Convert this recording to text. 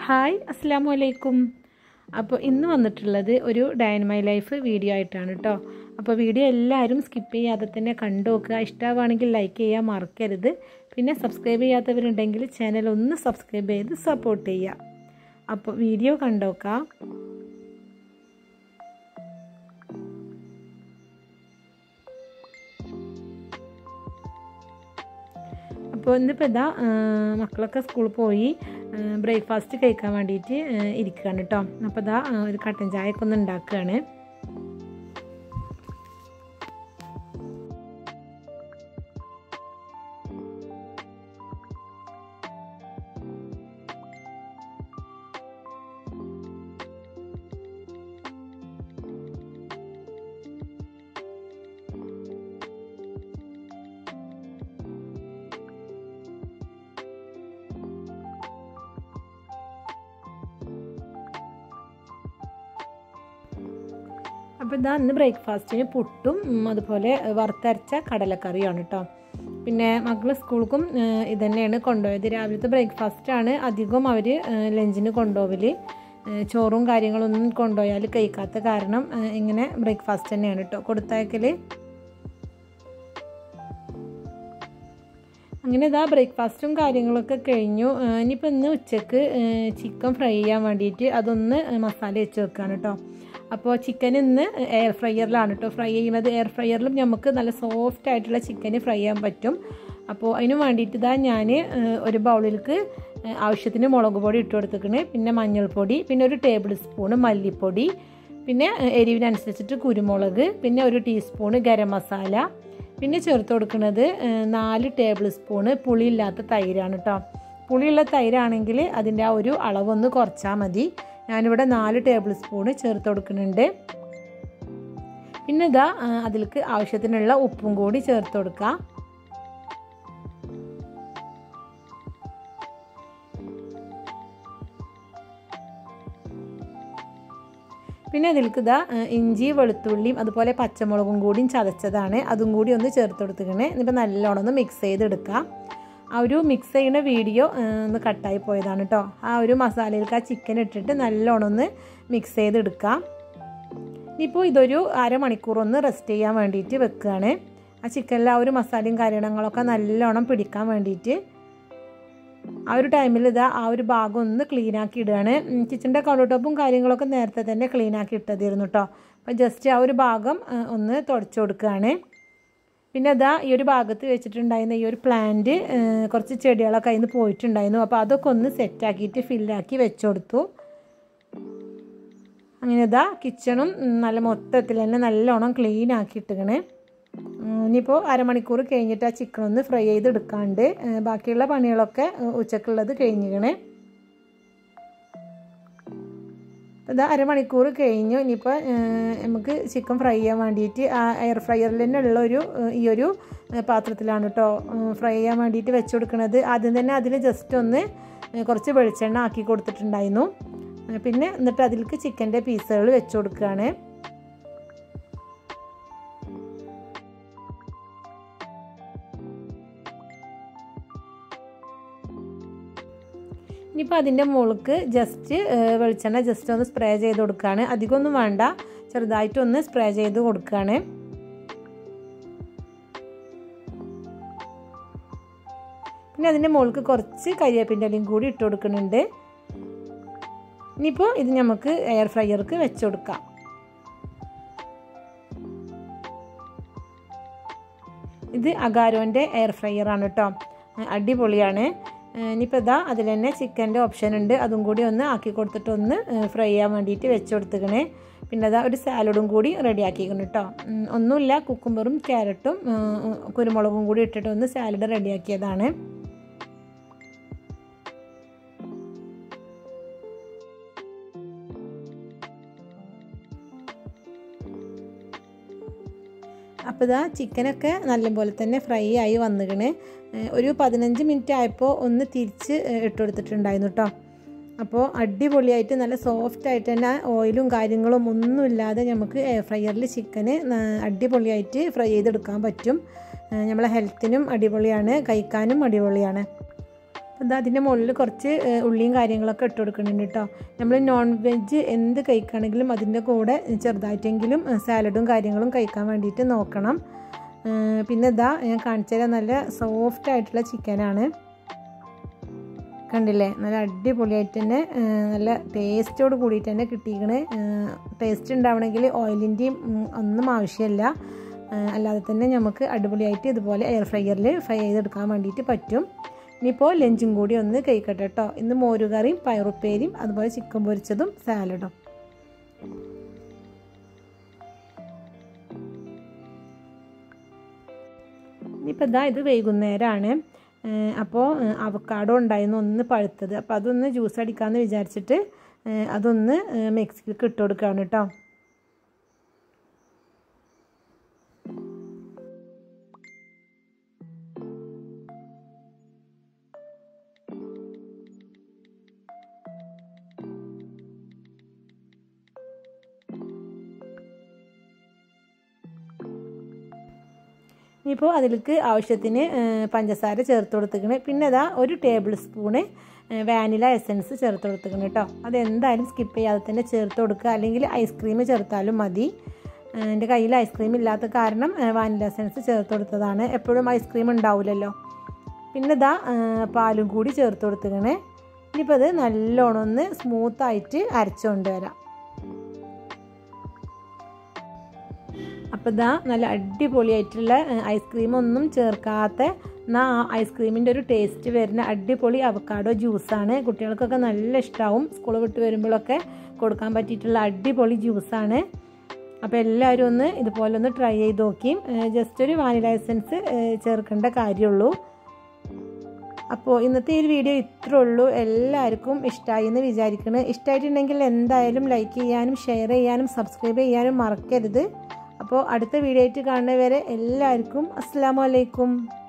hi അസ്സാം വലൈക്കും അപ്പോൾ ഇന്ന് വന്നിട്ടുള്ളത് ഒരു ഡൈൻ മൈ ലൈഫ് വീഡിയോ ആയിട്ടാണ് കേട്ടോ അപ്പോൾ വീഡിയോ എല്ലാവരും സ്കിപ്പ് ചെയ്യാതെ തന്നെ കണ്ടു നോക്കുക ഇഷ്ടമാണെങ്കിൽ ലൈക്ക് ചെയ്യാൻ മറക്കരുത് പിന്നെ സബ്സ്ക്രൈബ് ചെയ്യാത്തവരുണ്ടെങ്കിൽ ചാനൽ ഒന്ന് സബ്സ്ക്രൈബ് ചെയ്ത് സപ്പോർട്ട് ചെയ്യുക അപ്പോൾ വീഡിയോ കണ്ടോക്കാം അപ്പോൾ ഇന്നിപ്പോൾ ഇതാ മക്കളൊക്കെ സ്കൂളിൽ പോയി ബ്രേക്ക്ഫാസ്റ്റ് കഴിക്കാൻ വേണ്ടിയിട്ട് ഇരിക്കുകയാണ് കേട്ടോ അപ്പോൾ ഇതാ ഒരു കട്ടൻ ചായയൊക്കെ ഒന്ന് ഉണ്ടാക്കുകയാണ് അപ്പോൾ ഇതാ ഇന്ന് ബ്രേക്ക്ഫാസ്റ്റിന് പുട്ടും അതുപോലെ വറുത്തരച്ച കടലക്കറിയാണ് കേട്ടോ പിന്നെ മക്കൾ സ്കൂൾക്കും ഇത് തന്നെയാണ് കൊണ്ടുപോയത് രാവിലത്തെ ബ്രേക്ക്ഫാസ്റ്റാണ് അധികം അവർ ലഞ്ചിന് കൊണ്ടുപോകൽ ചോറും കാര്യങ്ങളൊന്നും കൊണ്ടുപോയാൽ കഴിക്കാത്ത കാരണം ഇങ്ങനെ ബ്രേക്ക്ഫാസ്റ്റ് തന്നെയാണ് കേട്ടോ കൊടുത്തയക്കൽ അങ്ങനെ ഇതാ ബ്രേക്ക്ഫാസ്റ്റും കാര്യങ്ങളൊക്കെ കഴിഞ്ഞു ഇനിയിപ്പോൾ ഇന്ന് ഉച്ചക്ക് ചിക്കൻ ഫ്രൈ ചെയ്യാൻ വേണ്ടിയിട്ട് അതൊന്ന് മസാല വെച്ച് വെക്കുകയാണ് കേട്ടോ അപ്പോൾ ചിക്കൻ ഇന്ന് എയർ ഫ്രയറിലാണ് കേട്ടോ ഫ്രൈ ചെയ്യുന്നത് എയർ ഫ്രയറിലും നമുക്ക് നല്ല സോഫ്റ്റ് ആയിട്ടുള്ള ചിക്കൻ ഫ്രൈ ചെയ്യാൻ പറ്റും അപ്പോൾ അതിന് വേണ്ടിയിട്ട് ഇതാ ഞാൻ ഒരു ബൗളിലേക്ക് ആവശ്യത്തിന് മുളക് പൊടി ഇട്ട് കൊടുത്തിക്കണ് പിന്നെ മഞ്ഞൾപ്പൊടി പിന്നെ ഒരു ടേബിൾ സ്പൂണ് മല്ലിപ്പൊടി പിന്നെ എരിവിനനുസരിച്ചിട്ട് കുരുമുളക് പിന്നെ ഒരു ടീസ്പൂണ് ഗരം മസാല പിന്നെ ചേർത്ത് കൊടുക്കുന്നത് നാല് ടേബിൾ സ്പൂണ് പുളിയില്ലാത്ത തൈരാണ് കേട്ടോ പുളിയുള്ള തൈരാണെങ്കിൽ അതിൻ്റെ ആ ഒരു അളവൊന്ന് കുറച്ചാൽ മതി ഞാനിവിടെ നാല് ടേബിൾ സ്പൂണ് ചേർത്ത് കൊടുക്കുന്നുണ്ട് പിന്നെ ഇതാ അതിലേക്ക് ആവശ്യത്തിനുള്ള ഉപ്പും കൂടി ചേർത്ത് കൊടുക്കുക പിന്നെ അതിലേക്ക് ഇതാ ഇഞ്ചി വെളുത്തുള്ളിയും അതുപോലെ പച്ചമുളകും കൂടിയും ചതച്ചതാണ് അതും കൂടി ഒന്ന് ചേർത്ത് കൊടുത്തിക്കണേ എന്നിപ്പോൾ നല്ലോണം ഒന്ന് മിക്സ് ചെയ്തെടുക്കാം ആ ഒരു മിക്സ് ചെയ്യുന്ന വീഡിയോ ഒന്ന് കട്ടായി പോയതാണ് കേട്ടോ ആ ഒരു മസാലയിലേക്ക് ആ ചിക്കൻ ഇട്ടിട്ട് നല്ലോണം ഒന്ന് മിക്സ് ചെയ്തെടുക്കാം ഇനിയിപ്പോൾ ഇതൊരു അരമണിക്കൂർ ഒന്ന് റെസ്റ്റ് ചെയ്യാൻ വേണ്ടിയിട്ട് വെക്കുകയാണ് ആ ചിക്കനിൽ ആ ഒരു മസാലയും കാര്യങ്ങളൊക്കെ നല്ലോണം പിടിക്കാൻ വേണ്ടിയിട്ട് ആ ഒരു ടൈമിൽ ഇതാ ആ ഒരു ഭാഗം ഒന്ന് ക്ലീൻ ആക്കി ഇടുകയാണ് കിച്ചൻ്റെ കൗണ്ടർ ടോപ്പും കാര്യങ്ങളൊക്കെ നേരത്തെ തന്നെ ക്ലീൻ ആക്കി ഇട്ടതായിരുന്നു കേട്ടോ അപ്പം ജസ്റ്റ് ആ ഒരു ഭാഗം ഒന്ന് തുടച്ചു കൊടുക്കുകയാണ് പിന്നെ അതാ ഈ ഒരു ഭാഗത്ത് വെച്ചിട്ടുണ്ടായിരുന്ന ഈ ഒരു പ്ലാന്റ് കുറച്ച് ചെടികളൊക്കെ അതിന് പോയിട്ടുണ്ടായിരുന്നു അപ്പോൾ അതൊക്കെ ഒന്ന് സെറ്റാക്കിയിട്ട് ഫില്ലാക്കി വെച്ചു കൊടുത്തു അങ്ങനെ ഇതാ കിച്ചണും നല്ല മൊത്തത്തിൽ തന്നെ നല്ലോണം ക്ലീൻ ആക്കി ഇട്ടുകണേ ഇനിയിപ്പോൾ അരമണിക്കൂർ കഴിഞ്ഞിട്ട് ആ ചിക്കൻ ഒന്ന് ഫ്രൈ ചെയ്ത് എടുക്കാണ്ട് ബാക്കിയുള്ള പണികളൊക്കെ ഉച്ചക്കുള്ളത് കഴിഞ്ഞിക്കണേ ഇതാ അരമണിക്കൂർ കഴിഞ്ഞു ഇനിയിപ്പോൾ നമുക്ക് ചിക്കൻ ഫ്രൈ ചെയ്യാൻ വേണ്ടിയിട്ട് ആ എയർ ഫ്രയറിൽ തന്നെ ഉള്ള ഒരു ഈ ഒരു പാത്രത്തിലാണ് കേട്ടോ ഫ്രൈ ചെയ്യാൻ വേണ്ടിയിട്ട് വെച്ച് കൊടുക്കുന്നത് ആദ്യം തന്നെ അതിൽ ജസ്റ്റ് ഒന്ന് കുറച്ച് വെളിച്ചെണ്ണ ആക്കി കൊടുത്തിട്ടുണ്ടായിരുന്നു പിന്നെ എന്നിട്ട് അതിലേക്ക് ചിക്കൻ്റെ പീസുകൾ വെച്ച് കൊടുക്കുകയാണ് ഇനിയിപ്പോൾ അതിൻ്റെ മുകൾക്ക് ജസ്റ്റ് വെളിച്ചെണ്ണ ജസ്റ്റ് ഒന്ന് സ്പ്രേ ചെയ്ത് കൊടുക്കുകയാണ് അധികമൊന്നും വേണ്ട ചെറുതായിട്ടൊന്ന് സ്പ്രേ ചെയ്ത് കൊടുക്കുകയാണ് പിന്നെ അതിൻ്റെ മുകൾക്ക് കുറച്ച് കരിവേപ്പിൻ്റെ ഇലയും കൂടി ഇട്ട് കൊടുക്കുന്നുണ്ട് ഇനിയിപ്പോൾ ഇത് നമുക്ക് എയർ ഫ്രയർക്ക് വെച്ച് കൊടുക്കാം ഇത് അഗാരോൻ്റെ എയർ ഫ്രയർ ആണ് കേട്ടോ അടിപൊളിയാണ് ഇനിയിപ്പോൾ ഇതാ അതിൽ തന്നെ ചിക്കൻ്റെ ഓപ്ഷൻ ഉണ്ട് അതും കൂടി ഒന്ന് ആക്കി കൊടുത്തിട്ട് ഒന്ന് ഫ്രൈ ചെയ്യാൻ വേണ്ടിയിട്ട് വെച്ച് കൊടുത്തുക്കണേ പിന്നെ അതാ ഒരു സാലഡും കൂടി റെഡി ആക്കിക്കണം കേട്ടോ ഒന്നുമില്ല കുക്കുംബറും ക്യാരറ്റും കുരുമുളകും കൂടി ഇട്ടിട്ട് ഒന്ന് സാലഡ് റെഡിയാക്കിയതാണ് അപ്പോൾ ഇതാ ചിക്കനൊക്കെ നല്ലപോലെ തന്നെ ഫ്രൈ ആയി വന്നിക്കണ് ഒരു പതിനഞ്ച് മിനിറ്റ് ആയപ്പോൾ ഒന്ന് തിരിച്ച് ഇട്ട് കൊടുത്തിട്ടുണ്ടായിരുന്നു കേട്ടോ അപ്പോൾ അടിപൊളിയായിട്ട് നല്ല സോഫ്റ്റ് ആയിട്ട് തന്നെ ഓയിലും കാര്യങ്ങളും ഒന്നുമില്ലാതെ നമുക്ക് എയർ ഫ്രയറിൽ ചിക്കന് അടിപൊളിയായിട്ട് ഫ്രൈ ചെയ്തെടുക്കാൻ പറ്റും നമ്മളെ ഹെൽത്തിനും അടിപൊളിയാണ് കഴിക്കാനും അടിപൊളിയാണ് അപ്പോൾ അതിൻ്റെ മുകളിൽ കുറച്ച് ഉള്ളിയും കാര്യങ്ങളൊക്കെ ഇട്ട് കൊടുക്കുന്നുണ്ട് കേട്ടോ നമ്മൾ നോൺ വെജ് എന്ത് കഴിക്കുകയാണെങ്കിലും അതിൻ്റെ കൂടെ ചെറുതായിട്ടെങ്കിലും സാലഡും കാര്യങ്ങളും കഴിക്കാൻ വേണ്ടിയിട്ട് നോക്കണം പിന്നെ ഇതാ ഞാൻ കാണിച്ചു തരാം നല്ല സോഫ്റ്റ് ആയിട്ടുള്ള ചിക്കനാണ് കണ്ടില്ലേ നല്ല അടിപൊളിയായിട്ട് തന്നെ നല്ല ടേസ്റ്റോട് കൂടിയിട്ട് തന്നെ കിട്ടിയിരിക്കണ് ടേസ്റ്റ് ഉണ്ടാവണമെങ്കിൽ ഓയിലിൻ്റെയും ഒന്നും ആവശ്യമില്ല അല്ലാതെ തന്നെ നമുക്ക് അടിപൊളിയായിട്ട് ഇതുപോലെ എയർ ഫ്രയറിൽ ഫ്രൈ ചെയ്തെടുക്കാൻ വേണ്ടിയിട്ട് പറ്റും ഇനിയിപ്പോൾ ലഞ്ചും കൂടി ഒന്ന് കഴിക്കട്ടെ കേട്ടോ ഇന്ന് മോരുകറിയും പയറുപ്പേരിയും അതുപോലെ ചിക്കൻ പൊരിച്ചതും സാലഡും ഇനിയിപ്പോൾ ഇതാ ഇത് വൈകുന്നേരമാണ് അപ്പോൾ അവക്കാടോ ഉണ്ടായിരുന്നു ഒന്ന് പഴുത്തത് അപ്പോൾ അതൊന്ന് ജ്യൂസ് അടിക്കാമെന്ന് വിചാരിച്ചിട്ട് അതൊന്ന് മിക്സിക്ക് ഇട്ട് കൊടുക്കുകയാണ് കേട്ടോ ഇനിയിപ്പോൾ അതിലേക്ക് ആവശ്യത്തിന് പഞ്ചസാര ചേർത്ത് കൊടുത്തിക്കണേ പിന്നെ അതാ ഒരു ടേബിൾ സ്പൂണ് വാനില എസൻസ് ചേർത്ത് കൊടുത്തിക്കണം കേട്ടോ അതെന്തായാലും സ്കിപ്പ് ചെയ്യാതെ തന്നെ ചേർത്ത് കൊടുക്കുക അല്ലെങ്കിൽ ഐസ്ക്രീം ചേർത്താലും മതി എൻ്റെ കയ്യിൽ ഐസ്ക്രീം ഇല്ലാത്ത കാരണം വാനില എസൻസ് ചേർത്ത് കൊടുത്തതാണ് എപ്പോഴും ഐസ്ക്രീം ഉണ്ടാവില്ലല്ലോ പിന്നെ ഇതാ പാലും കൂടി ചേർത്ത് കൊടുത്തിക്കണേ ഇനിയിപ്പോൾ അത് നല്ലോണം ഒന്ന് സ്മൂത്തായിട്ട് അരച്ചു കൊണ്ടുവരാം അപ്പോൾ ഇതാ നല്ല അടിപൊളിയായിട്ടുള്ള ഐസ്ക്രീം ഒന്നും ചേർക്കാത്ത എന്നാൽ ആ ഐസ്ക്രീമിൻ്റെ ഒരു ടേസ്റ്റ് വരുന്ന അടിപൊളി അവക്കാഡോ ജ്യൂസാണ് കുട്ടികൾക്കൊക്കെ നല്ല ഇഷ്ടമാവും സ്കൂൾ വിട്ട് വരുമ്പോഴൊക്കെ കൊടുക്കാൻ പറ്റിയിട്ടുള്ള അടിപൊളി ജ്യൂസാണ് അപ്പോൾ എല്ലാവരും ഒന്ന് ഇതുപോലെ ഒന്ന് ട്രൈ ചെയ്ത് നോക്കി ജസ്റ്റ് ഒരു വാനില എസൻസ് ചേർക്കേണ്ട കാര്യമുള്ളൂ അപ്പോൾ ഇന്നത്തെ ഈ ഒരു വീഡിയോ ഇത്രേ ഉള്ളൂ എല്ലാവർക്കും ഇഷ്ടമായി എന്ന് വിചാരിക്കുന്നു ഇഷ്ടമായിട്ടുണ്ടെങ്കിൽ എന്തായാലും ലൈക്ക് ചെയ്യാനും ഷെയർ ചെയ്യാനും സബ്സ്ക്രൈബ് ചെയ്യാനും മറക്കരുത് അപ്പോൾ അടുത്ത വീഡിയോ ആയിട്ട് കാണുന്നവരെ എല്ലാവർക്കും അസ്സാം വലൈക്കും